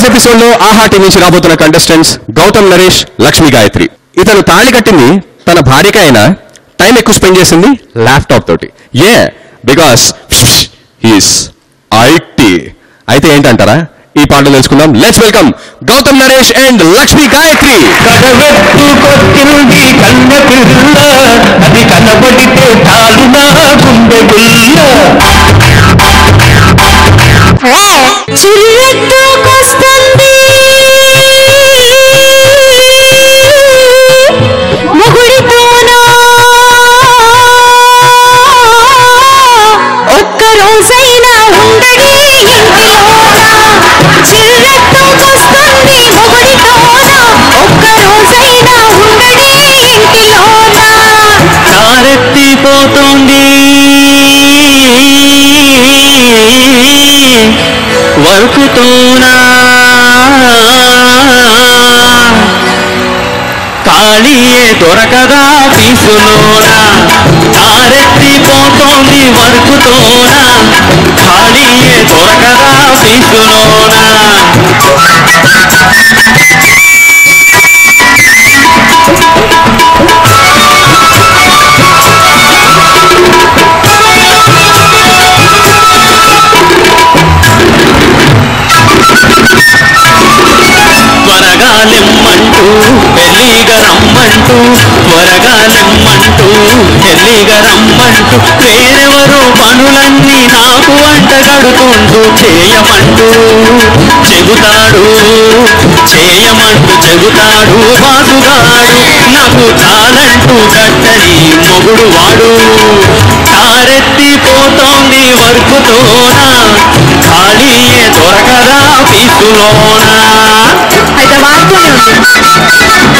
రోజు ఎపిసోడ్ లో ఆహా టీవీ నుంచి రాబోతున్న కంటెస్టెంట్స్ గౌతమ్ నరేష్ లక్ష్మి గాయత్రి ఇతను తాళి కట్టింది తన భార్యకి అయినా టైం ఎక్కువ స్పెండ్ చేసింది ల్యాప్టాప్ తోటి ఏ బికాస్ హీస్ ఐటీ అయితే ఏంటంటారా ఈ పాటలు తెలుసుకుందాం let's welcome Gautham Naresh and Lakshmi Gayatri కడవెత్తు కొట్టింది కన్న పిల్ల అది కనబడితే చాలు నా గుండె గుల్ల చిల్లెత్తుకొస్తుంది మొగుడితోనా ఒక్క రోజైనా ఉండడి ఇంటిలోనా చిల్లెత్తుకొస్తుంది మొగుడితోనా ఒక్క రోజైనా ఉండడి ఇంటిలోనా కారెత్తిపోతుంది వర్కుతోనా ఖాళీయే దొరకదా పీసులోనా కారెత్తిపోతోంది వర్కుతోనా ఖాళీయే దొరకదా పీసులోనా త్వరగా లెమ్మంటూ పెళ్లిగా రమ్మంటూ త్వరగా లెమ్మంటూ పెళ్లిగా రమ్మంటూ వేరెవరు పనులన్నీ నాకు వంట కడుతుంటూ చేయమంటూ చెబుతాడు చేయమంటూ చెబుతాడు బాసుగాడు నాకు చాలంటూ కట్టని మొగుడు వాడు కారెత్తిపోతోంది వర్కుతోనా ఖాళీయే దొరకదా పీసులోనా అయితే వాడుతూనే ఉంది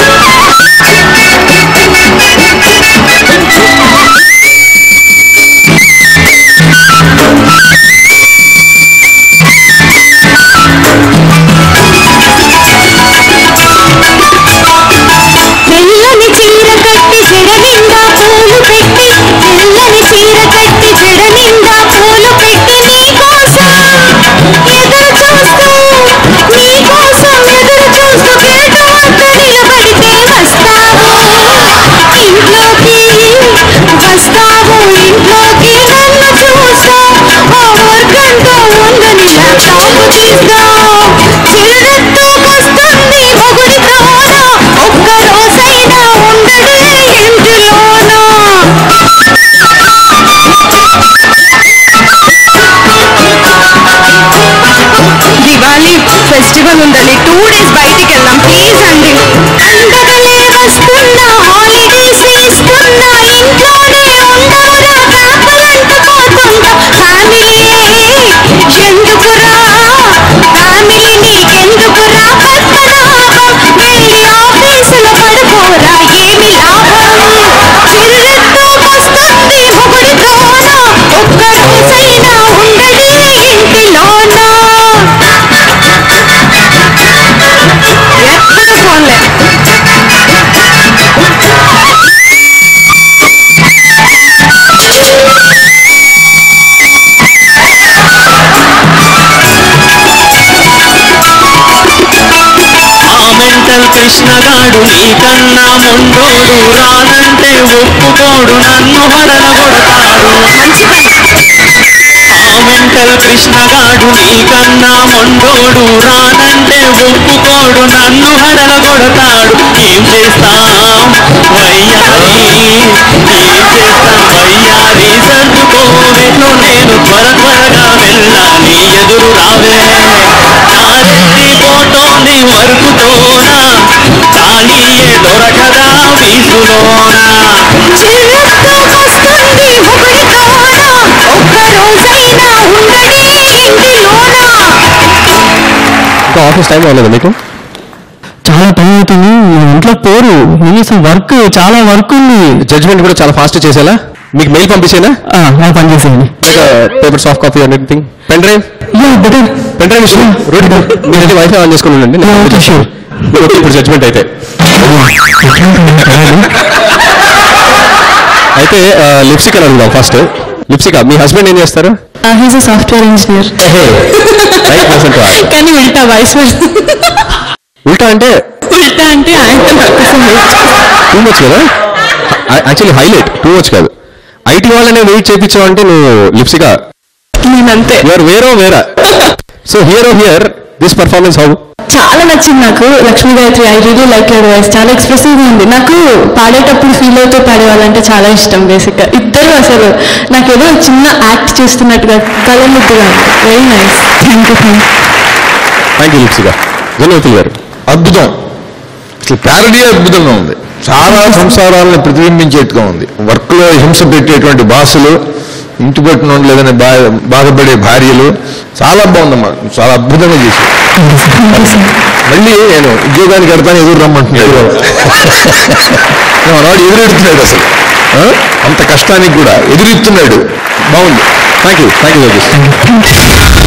తెల్లని చీర కట్టి జడ నిండా పూలు పెట్టి తెల్లని చీర కట్టి జడ నిండా పూలు పెట్టి నీకోసం ఎదురు చూస్తూ నీకోసం ఎదురు చూస్తూ గేటు వద్ద నిలబడితే వస్తావు ఇంట్లోకి వస్తావు ఇంట్లోకి నన్ను చూస్తావు ఆ వర్గంతో ఉందని ల్యాప్టాప్ తీస్తావు చిరునెత్తుకొస్తుంది మొగుడితోనా ఒక్క రోజైనా ఉండడే ఇంటిలోనా దివాళీ ఫెస్టివల్ ఉందని టూ డేస్ బయటికి వెళ్దాం ప్లీజ్ అండి పండగలే వస్తున్నా హాలిడేస్ ఇస్తున్నా ఇంట్లోనే ఉండవురా కాపలంటుకోకుండా ఫ్యామిలీయే ఎందుకురా ఫ్యామిలీ నీకెందుకురా పద్మనాభం వెళ్ళి ఆఫీసులో పడుకోరా ఏమి లాభం చిరునెత్తుకొస్తుంది మొగుడితోనా ఒక్క రోజైనా ఉండడి ఇంటిలోనా ఎప్పుడు ఫోన్లే ఆ మెంటల్ కృష్ణగాడు నీకన్నా ముండోడు రానంటే ఒప్పుకోడు నన్ను హడలగొడతాడు మంచి పని ఆ మెంటల్ కృష్ణగాడు నీకన్నా మొండోడు రానంటే ఒప్పుకోడు నన్ను హడలగొడతాడు ఏం చేస్తాం వయ్యారి ఏం చేస్తాం వయ్యారి సర్దుకోవేను నేను త్వర త్వరగా వెళ్ళాలి ఎదురు రావే కారెత్తిపోతోంది వరకుతోనా ఖాళీయే దొరకదా వీసులోనా చిరునెత్తుకొస్తుంది మొగుడితోనా ఒక్క రోజైనా ఉండడి ఇంటిలోనా ఇంకా ఆఫీస్ టైం అవ్వలేదు మీకు చాలా టైం అవుతుంది నా ఇంట్లో పోరు కనీసం వర్క్ చాలా వర్క్ ఉంది జడ్జ్మెంట్ కూడా చాలా ఫాస్ట్ చేసేలా మీకు మెయిల్ పంపించేనా ఆ, నా పని చేసేయండి paper soft copy anything pen drive యా బెటర్ పెన్ డ్రైవ్ ఇష్టం రూట్ మీరు అయితే వైఫై ఆన్ చేసుకుని ఉండండి నేను ఓకే, sure. మీరు వచ్చి ఇప్పుడు జడ్జ్మెంట్ అయితే అయితే లిప్స్టిక్ అని అడుగుదాం ఫస్ట్ లిప్సిక మీ హస్బెండ్ ఏం చేస్తారు he's a software engineer right person to ask కానీ ఉల్టా వైస్ ఉల్టా అంటే ఉల్టా అంటే ఆయన టూ మచ్ కదా యాక్చువల్లీ హైలైట్ టూ మచ్ కాదు ఐటీ వాళ్ళనే వెయిట్ చేయించావు అంటే నువ్వు లిప్సిక నేనంతే యూఆర్ వేరో వేరా so here here this performance how చాలా నచ్చింది నాకు Lakshmi Gayatri I really like your voice చాలా ఎక్స్ప్రెసివ్ గా ఉంది నాకు పాడేటప్పుడు ఫీల్ అవుతూ పాడేవాళ్ళంటే చాలా ఇష్టం బేసిక్ గా ఇద్దరు అసలు నాకు ఏదో చిన్న యాక్ట్ చేస్తున్నట్టుగా కళ్ళముద్దుగా very nice thank you thank thank you Lipsika ధన్యవాదాలు గారు అద్భుతం అసలు ప్యారడీ అద్భుతంగా ఉంది చాలా సంసారాలను ప్రతిబింబించేట్టుగా ఉంది వర్క్ లో హింస పెట్టేటువంటి బాసులు ఇంటి పట్టున ఉండలేదని బా బాధపడే భార్యలు చాలా బాగుందమ్మా చాలా అద్భుతంగా చేసి మళ్ళీ నేను ఉద్యోగానికి వెళ్తాను ఎదురు రమ్మంటున్నాడు వాడు ఎదురెడుతున్నాడు అసలు ఆ? అంత కష్టానికి కూడా ఎదురెత్తున్నాడు బాగుంది థ్యాంక్ యూ థ్యాంక్ యూ